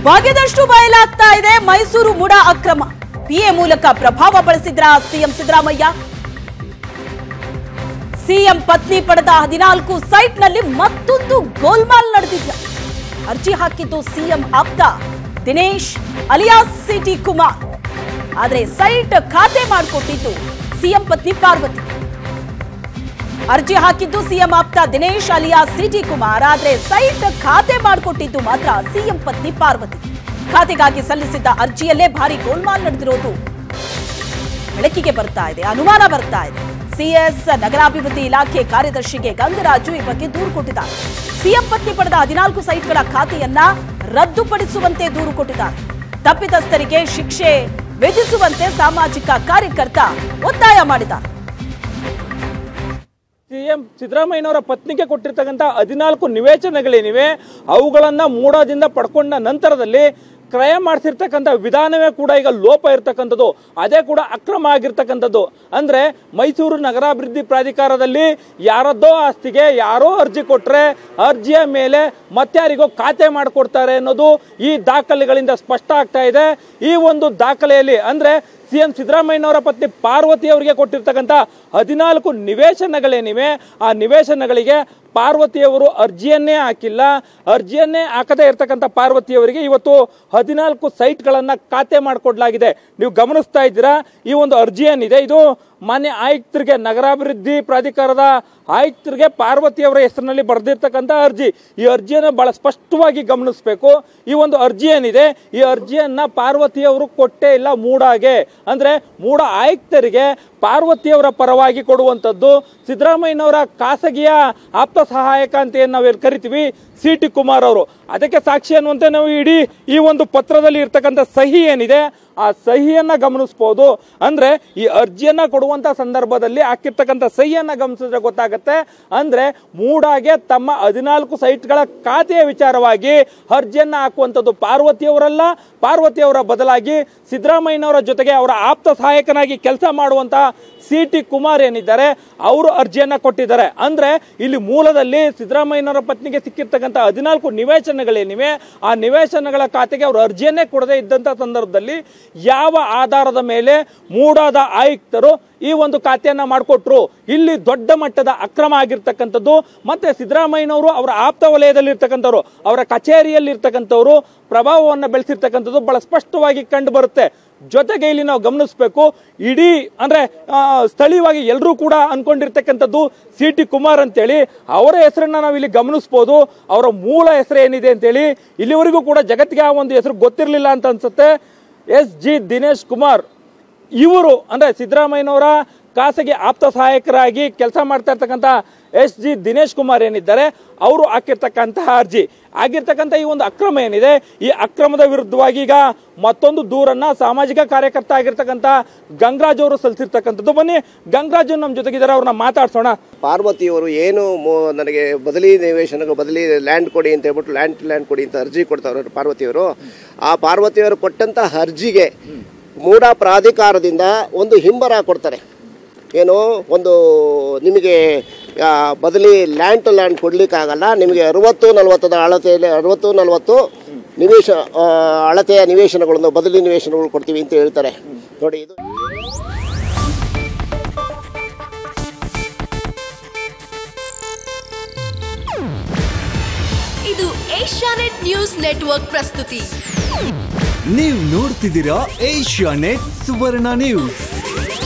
ಬಗೆದಷ್ಟು ಬಯಲಾಗ್ತಾ ಇದೆ ಮೈಸೂರು ಮುಡಾ ಅಕ್ರಮ ಪಿಎ ಮೂಲಕ ಪ್ರಭಾವ ಬಳಸಿದ್ರ ಸಿಎಂ ಸಿದ್ದರಾಮಯ್ಯ ಸಿಎಂ ಪತ್ನಿ ಪಡೆದ ಹದಿನಾಲ್ಕು ಸೈಟ್ನಲ್ಲಿ ಮತ್ತೊಂದು ಗೋಲ್ಮಾಲ್ ನಡೆದಿದ್ದ ಅರ್ಜಿ ಹಾಕಿದ್ದು ಸಿಎಂ ಆಪ್ತ ದಿನೇಶ್ ಅಲಿಯಾಸ್ ಸಿಟಿ ಕುಮಾರ್ ಆದ್ರೆ ಸೈಟ್ ಖಾತೆ ಮಾಡಿಕೊಟ್ಟಿದ್ದು ಸಿಎಂ ಪತ್ನಿ ಪಾರ್ವತಿ ಅರ್ಜಿ ಹಾಕಿದ್ದು ಸಿಎಂ ಆಪ್ತ ದಿನೇಶ್ ಅಲಿಯಾ ಸಿಟಿ ಕುಮಾರ್ ಆದ್ರೆ ಸೈಟ್ ಖಾತೆ ಮಾಡಿಕೊಟ್ಟಿದ್ದು ಮಾತ್ರ ಸಿಎಂ ಪತ್ನಿ ಪಾರ್ವತಿ ಖಾತೆಗಾಗಿ ಸಲ್ಲಿಸಿದ್ದ ಅರ್ಜಿಯಲ್ಲೇ ಭಾರಿ ಗೋಲ್ಮಾಲ್ ನಡೆದಿರೋದು ಬೆಳಕಿಗೆ ಬರ್ತಾ ಇದೆ ಅನುಮಾನ ಬರ್ತಾ ಇದೆ ಸಿಎಸ್ ನಗರಾಭಿವೃದ್ಧಿ ಇಲಾಖೆ ಕಾರ್ಯದರ್ಶಿಗೆ ಗಂಗರಾಜು ಈ ಬಗ್ಗೆ ದೂರು ಕೊಟ್ಟಿದ್ದಾರೆ ಸಿಎಂ ಪತ್ನಿ ಪಡೆದ ಹದಿನಾಲ್ಕು ಸೈಟ್ಗಳ ಖಾತೆಯನ್ನ ರದ್ದುಪಡಿಸುವಂತೆ ದೂರು ಕೊಟ್ಟಿದ್ದಾರೆ ತಪ್ಪಿತಸ್ಥರಿಗೆ ಶಿಕ್ಷೆ ವಿಧಿಸುವಂತೆ ಸಾಮಾಜಿಕ ಕಾರ್ಯಕರ್ತ ಒತ್ತಾಯ ಮಾಡಿದ್ದಾರೆ ಸಿಎಂ ಸಿದ್ದರಾಮಯ್ಯನವರ ಪತ್ನಿಗೆ ಕೊಟ್ಟಿರ್ತಕ್ಕಂಥ ಹದಿನಾಲ್ಕು ನಿವೇಶನಗಳೇನಿವೆ ಅವುಗಳನ್ನ ಮೂಡದಿಂದ ಪಡ್ಕೊಂಡ ನಂತರದಲ್ಲಿ ಕ್ರಯ ಮಾಡಿಸಿರ್ತಕ್ಕಂಥ ವಿಧಾನವೇ ಕೂಡ ಈಗ ಲೋಪ ಇರ್ತಕ್ಕಂಥದ್ದು ಅದೇ ಕೂಡ ಅಕ್ರಮ ಆಗಿರ್ತಕ್ಕಂಥದ್ದು ಅಂದ್ರೆ ಮೈಸೂರು ನಗರಾಭಿವೃದ್ಧಿ ಪ್ರಾಧಿಕಾರದಲ್ಲಿ ಯಾರದ್ದೋ ಆಸ್ತಿಗೆ ಯಾರೋ ಅರ್ಜಿ ಕೊಟ್ರೆ ಅರ್ಜಿಯ ಮೇಲೆ ಮತ್ತಾರಿಗೋ ಖಾತೆ ಮಾಡಿಕೊಡ್ತಾರೆ ಅನ್ನೋದು ಈ ದಾಖಲೆಗಳಿಂದ ಸ್ಪಷ್ಟ ಆಗ್ತಾ ಇದೆ ಈ ಒಂದು ದಾಖಲೆಯಲ್ಲಿ ಅಂದ್ರೆ ಸಿಎಂ ಸಿದ್ದರಾಮಯ್ಯನವರ ಪತ್ನಿ ಪಾರ್ವತಿ ಅವರಿಗೆ ಕೊಟ್ಟಿರ್ತಕ್ಕಂಥ ಹದಿನಾಲ್ಕು ನಿವೇಶನಗಳೇನಿವೆ ಆ ನಿವೇಶನಗಳಿಗೆ ಪಾರ್ವತಿಯವರು ಅರ್ಜಿಯನ್ನೇ ಹಾಕಿಲ್ಲ ಅರ್ಜಿಯನ್ನೇ ಹಾಕದೇ ಇರತಕ್ಕಂಥ ಪಾರ್ವತಿಯವರಿಗೆ ಇವತ್ತು ಹದಿನಾಲ್ಕು ಸೈಟ್ಗಳನ್ನ ಖಾತೆ ಮಾಡಿಕೊಡ್ಲಾಗಿದೆ ನೀವು ಗಮನಿಸ್ತಾ ಇದ್ದೀರಾ ಈ ಒಂದು ಅರ್ಜಿ ಏನಿದೆ ಇದು ಮಾನ್ಯ ಆಯುಕ್ತರಿಗೆ ನಗರಾಭಿವೃದ್ಧಿ ಪ್ರಾಧಿಕಾರದ ಆಯುಕ್ತರಿಗೆ ಪಾರ್ವತಿಯವರ ಹೆಸರಿನಲ್ಲಿ ಬರೆದಿರ್ತಕ್ಕಂಥ ಅರ್ಜಿ ಈ ಅರ್ಜಿಯನ್ನು ಬಹಳ ಸ್ಪಷ್ಟವಾಗಿ ಗಮನಿಸಬೇಕು ಈ ಒಂದು ಅರ್ಜಿ ಏನಿದೆ ಈ ಅರ್ಜಿಯನ್ನ ಪಾರ್ವತಿಯವರು ಕೊಟ್ಟೇ ಇಲ್ಲ ಮೂಡಾಗೆ ಅಂದ್ರೆ ಮೂಡ ಆಯುಕ್ತರಿಗೆ ಪಾರ್ವತಿಯವರ ಪರವಾಗಿ ಕೊಡುವಂಥದ್ದು ಸಿದ್ದರಾಮಯ್ಯನವರ ಖಾಸಗಿಯ ಆಪ್ತ ಸಹಾಯಕ ಅಂತ ಏನು ನಾವೇನು ಕರಿತೀವಿ ಸಿ ಟಿ ಕುಮಾರ್ ಅವರು ಅದಕ್ಕೆ ಸಾಕ್ಷಿ ಅನ್ನುವಂತೆ ನಾವು ಇಡೀ ಈ ಒಂದು ಪತ್ರದಲ್ಲಿ ಇರ್ತಕ್ಕಂಥ ಸಹಿ ಏನಿದೆ ಆ ಸಹಿಯನ್ನ ಗಮನಿಸಬಹುದು ಅಂದ್ರೆ ಈ ಅರ್ಜಿಯನ್ನ ಕೊಡುವಂತ ಸಂದರ್ಭದಲ್ಲಿ ಹಾಕಿರ್ತಕ್ಕಂಥ ಸಹಿಯನ್ನ ಗಮನಿಸಿದ್ರೆ ಗೊತ್ತಾಗುತ್ತೆ ಅಂದ್ರೆ ಮೂಡಾಗೆ ತಮ್ಮ ಹದಿನಾಲ್ಕು ಸೈಟ್ಗಳ ಖಾತೆಯ ವಿಚಾರವಾಗಿ ಅರ್ಜಿಯನ್ನ ಹಾಕುವಂಥದ್ದು ಪಾರ್ವತಿಯವರಲ್ಲ ಪಾರ್ವತಿಯವರ ಬದಲಾಗಿ ಸಿದ್ದರಾಮಯ್ಯನವರ ಜೊತೆಗೆ ಅವರ ಆಪ್ತ ಸಹಾಯಕನಾಗಿ ಕೆಲಸ ಮಾಡುವಂತಹ ಸಿ ಟಿ ಕುಮಾರ್ ಏನಿದ್ದಾರೆ ಅವರು ಅರ್ಜಿಯನ್ನ ಕೊಟ್ಟಿದ್ದಾರೆ ಅಂದ್ರೆ ಇಲ್ಲಿ ಮೂಲದಲ್ಲಿ ಸಿದ್ದರಾಮಯ್ಯನವರ ಪತ್ನಿಗೆ ಸಿಕ್ಕಿರ್ತಕ್ಕಂಥ ಹದಿನಾಲ್ಕು ನಿವೇಶನಗಳೇನಿವೆ ಆ ನಿವೇಶನಗಳ ಖಾತೆಗೆ ಅವರು ಅರ್ಜಿಯನ್ನೇ ಕೊಡದೇ ಇದ್ದಂತ ಸಂದರ್ಭದಲ್ಲಿ ಯಾವ ಆಧಾರದ ಮೇಲೆ ಮೂಡಾದ ಆಯುಕ್ತರು ಈ ಒಂದು ಖಾತೆಯನ್ನ ಮಾಡಿಕೊಟ್ರು ಇಲ್ಲಿ ದೊಡ್ಡ ಮಟ್ಟದ ಅಕ್ರಮ ಆಗಿರ್ತಕ್ಕಂಥದ್ದು ಮತ್ತೆ ಸಿದ್ದರಾಮಯ್ಯನವರು ಅವರ ಆಪ್ತ ವಲಯದಲ್ಲಿ ಇರ್ತಕ್ಕಂಥವ್ರು ಅವರ ಕಚೇರಿಯಲ್ಲಿ ಇರ್ತಕ್ಕಂಥವ್ರು ಪ್ರಭಾವವನ್ನು ಬೆಳೆಸಿರ್ತಕ್ಕಂಥದ್ದು ಬಹಳ ಸ್ಪಷ್ಟವಾಗಿ ಕಂಡು ಬರುತ್ತೆ ಜೊತೆಗೆ ಇಲ್ಲಿ ನಾವು ಗಮನಿಸಬೇಕು ಇಡೀ ಅಂದ್ರೆ ಆ, ಸ್ಥಳೀಯವಾಗಿ ಎಲ್ಲರೂ ಕೂಡ ಅನ್ಕೊಂಡಿರ್ತಕ್ಕಂಥದ್ದು ಸಿ ಟಿ ಕುಮಾರ್ ಅಂತೇಳಿ ಅವರ ಹೆಸರನ್ನ ನಾವು ಇಲ್ಲಿ ಗಮನಿಸಬಹುದು ಅವರ ಮೂಲ ಹೆಸರು ಏನಿದೆ ಅಂತೇಳಿ ಇಲ್ಲಿವರೆಗೂ ಕೂಡ ಜಗತ್ತಿಗೆ ಆ ಒಂದು ಹೆಸರು ಗೊತ್ತಿರಲಿಲ್ಲ ಅಂತ ಅನ್ಸುತ್ತೆ ಎಸ್ ಜಿ ದಿನೇಶ್ ಕುಮಾರ್ ಇವರು ಅಂದ್ರೆ ಸಿದ್ದರಾಮಯ್ಯನವರ ಖಾಸಗಿ ಆಪ್ತ ಸಹಾಯಕರಾಗಿ ಕೆಲಸ ಮಾಡ್ತಾ ಇರ್ತಕ್ಕಂಥ ಎಸ್ ಜಿ ದಿನೇಶ್ ಕುಮಾರ್ ಏನಿದ್ದಾರೆ ಅವರು ಹಾಕಿರ್ತಕ್ಕಂತಹ ಅರ್ಜಿ ಆಗಿರ್ತಕ್ಕಂಥ ಈ ಒಂದು ಅಕ್ರಮ ಏನಿದೆ ಈ ಅಕ್ರಮದ ವಿರುದ್ಧವಾಗಿ ಈಗ ಮತ್ತೊಂದು ದೂರನ್ನ ಸಾಮಾಜಿಕ ಕಾರ್ಯಕರ್ತ ಆಗಿರ್ತಕ್ಕಂಥ ಗಂಗರಾಜ್ ಅವರು ಸಲ್ಲಿಸಿರ್ತಕ್ಕಂಥದ್ದು ಬನ್ನಿ ಗಂಗರಾಜ್ ನಮ್ಮ ಜೊತೆಗಿದ್ದಾರೆ ಅವ್ರನ್ನ ಮಾತಾಡ್ಸೋಣ ಪಾರ್ವತಿಯವರು ಏನು ಮೊ- ನನಗೆ ಬದಲಿ ನಿವೇಶನ ಬದಲಿ ಲ್ಯಾಂಡ್ ಕೊಡಿ ಅಂತ ಹೇಳ್ಬಿಟ್ಟು ಲ್ಯಾಂಡ್ ಲ್ಯಾಂಡ್ ಕೊಡಿ ಅಂತ ಅರ್ಜಿ ಕೊಡ್ತಾವ್ರೆ ಪಾರ್ವತಿಯವರು ಆ ಪಾರ್ವತಿಯವರು ಕೊಟ್ಟಂತ ಅರ್ಜಿಗೆ ಮೂಡ ಪ್ರಾಧಿಕಾರದಿಂದ ಒಂದು ಹಿಂಬರ ಕೊಡ್ತಾರೆ ಏನು ಒಂದು ನಿಮಗೆ ಆ, ಬದಲಿ ಲ್ಯಾಂಡ್ ಟು ಲ್ಯಾಂಡ್ ಕೊಡ್ಲಿಕ್ಕಾಗಲ್ಲ ನಿಮಗೆ ಅರವತ್ತು ನಲವತ್ತದ ಅಳತೆಯಲ್ಲಿ ಅರವತ್ತು ನಲವತ್ತು ನಿವೇಶ ಆ, ಅಳತೆಯ ನಿವೇಶನಗಳನ್ನು ಬದಲಿ ನಿವೇಶನಗಳು ಕೊಡ್ತೀವಿ ಅಂತ ಹೇಳ್ತಾರೆ ನೋಡಿ ಇದು ಇದು ಏಷ್ಯಾನೆಟ್ ನ್ಯೂಸ್ ನೆಟ್ವರ್ಕ್ ಪ್ರಸ್ತುತಿ ನೀವು ನೋಡ್ತಿದ್ದೀರಾ ಏಷ್ಯಾ ನೆಟ್ ಸುವರ್ಣ ನ್ಯೂಸ್